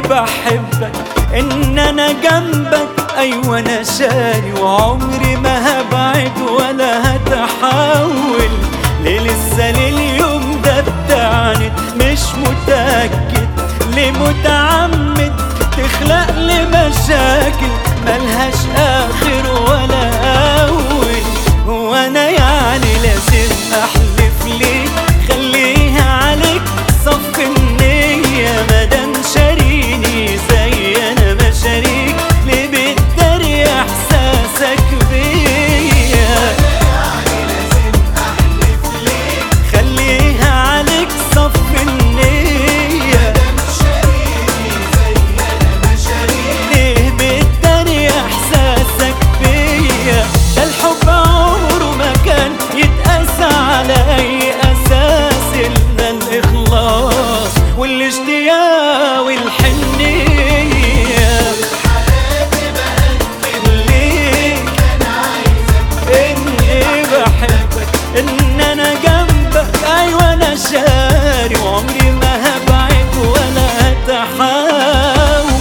بحبك ان انا جنبك ايوه انا شاري وعمري ما هبعد ولا هتحول ليه لسه لليوم ده بتعند مش متأكد ليه متعمد تخلق لي مشاكل ملهاش اخر ولا اول هو انا يعني لازم احلف ليك خليها عليك صف النية مادام شاريني زي انا ما شاريك ليه بتداري احساسك بيا خليها عليك صف النية ليه بتداري احساسك بيا ده الحب عمره ما كان يتقاس على اي اساس الا الاخلاص والاشتياق والحنيه ليك اني بحبك ان انا جنبك ايوه انا شاري وعمري ما هبعد ولا هتحاول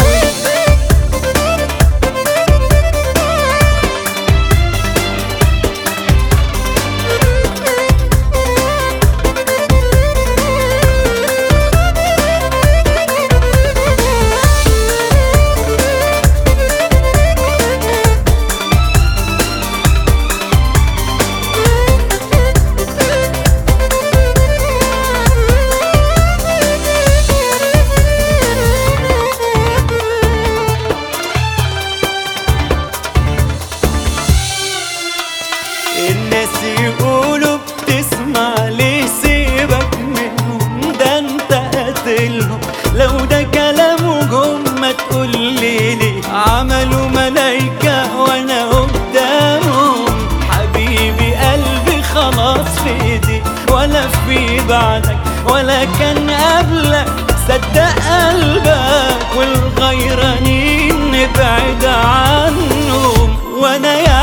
الناس يقولوا بتسمع ليه سيبك منهم ده انت قاتلهم لو ده كلامهم ما تقول لي ليه عملوا ملايكة وانا قدامهم حبيبي قلبي خلاص في ايدي ولا في بعدك ولا كان قبلك صدق قلبك والغيرانين نبعد عنهم وانا يا